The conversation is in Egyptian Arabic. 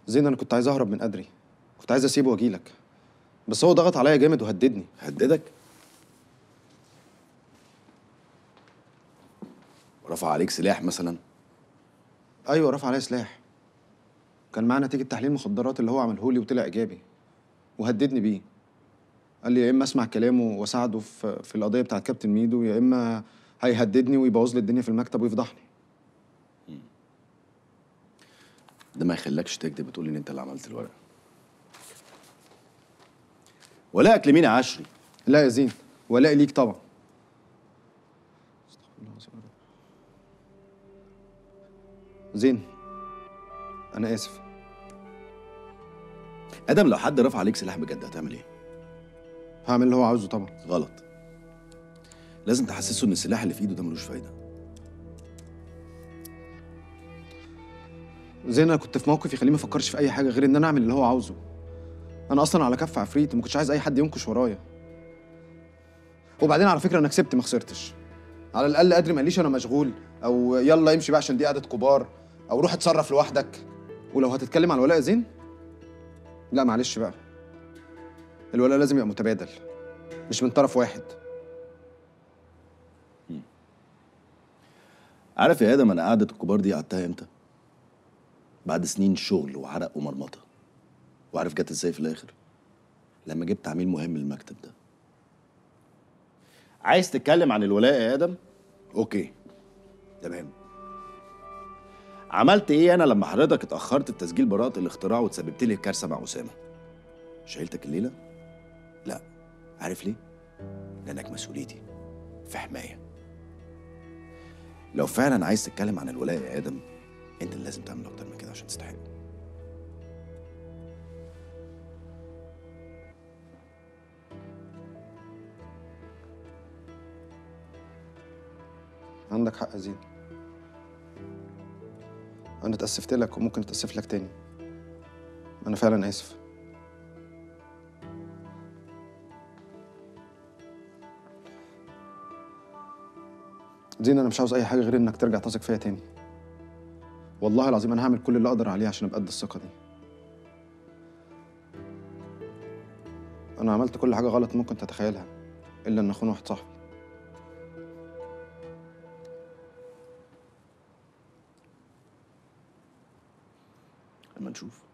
زين انا كنت عايز اهرب من قدري كنت عايز اسيبه واجيلك بس هو ضغط عليا جامد وهددني هددك رفع عليك سلاح مثلا ايوه رفع عليا سلاح كان معاه نتيجه تحليل مخدرات اللي هو عمله لي وطلع ايجابي وهددني بيه قال لي يا اما اسمع كلامه واساعده في في القضيه بتاعت كابتن ميدو يا اما هيهددني ويبوظ لي الدنيا في المكتب ويفضحني ده ما يخليكش تكذب وتقول ان انت اللي عملت الورق ولاءك لمين يا عشري لا يا زين ولاء ليك طبعا زين انا اسف ادم لو حد رفع عليك سلاح بجد هتعمل ايه هعمل اللي هو عاوزه طبعا غلط لازم تحسسه ان السلاح اللي في ايده ده ملوش فايده زين انا كنت في موقف يخليه ما يفكرش في اي حاجه غير ان انا اعمل اللي هو عاوزه انا اصلا على كف عفريت وما كنتش عايز اي حد ينكش ورايا وبعدين على فكره انا كسبت ما خسرتش على الاقل قدري ما قاليش انا مشغول او يلا امشي بقى عشان دي قعده كبار او روح اتصرف لوحدك ولو هتتكلم على ولاء زين لا معلش بقى الولاء لازم يبقى متبادل مش من طرف واحد عارف يا ادم انا قعده الكبار دي قعدتها امتى بعد سنين شغل وعرق ومرمطه وعارف جت ازاي في الاخر لما جبت عميل مهم للمكتب ده عايز تتكلم عن الولاء يا ادم اوكي تمام عملت ايه انا لما حضرتك اتاخرت في تسجيل براءه الاختراع وتسببت لي الكارثه مع اسامه شايلتك الليله لا عارف ليه لانك مسؤوليتي في حمايه لو فعلا عايز تتكلم عن الولاء يا ادم انت اللي لازم تعمل اكتر من كده عشان تستحق عندك حق يا زين انا اتاسفت لك وممكن اتاسف لك تاني انا فعلا اسف زين انا مش عاوز اي حاجه غير انك ترجع تثق فيا تاني والله العظيم انا هعمل كل اللي اقدر عليه عشان ابقى قد الثقه دي انا عملت كل حاجه غلط ممكن تتخيلها الا ان اخون واحد صاحبي لما نشوف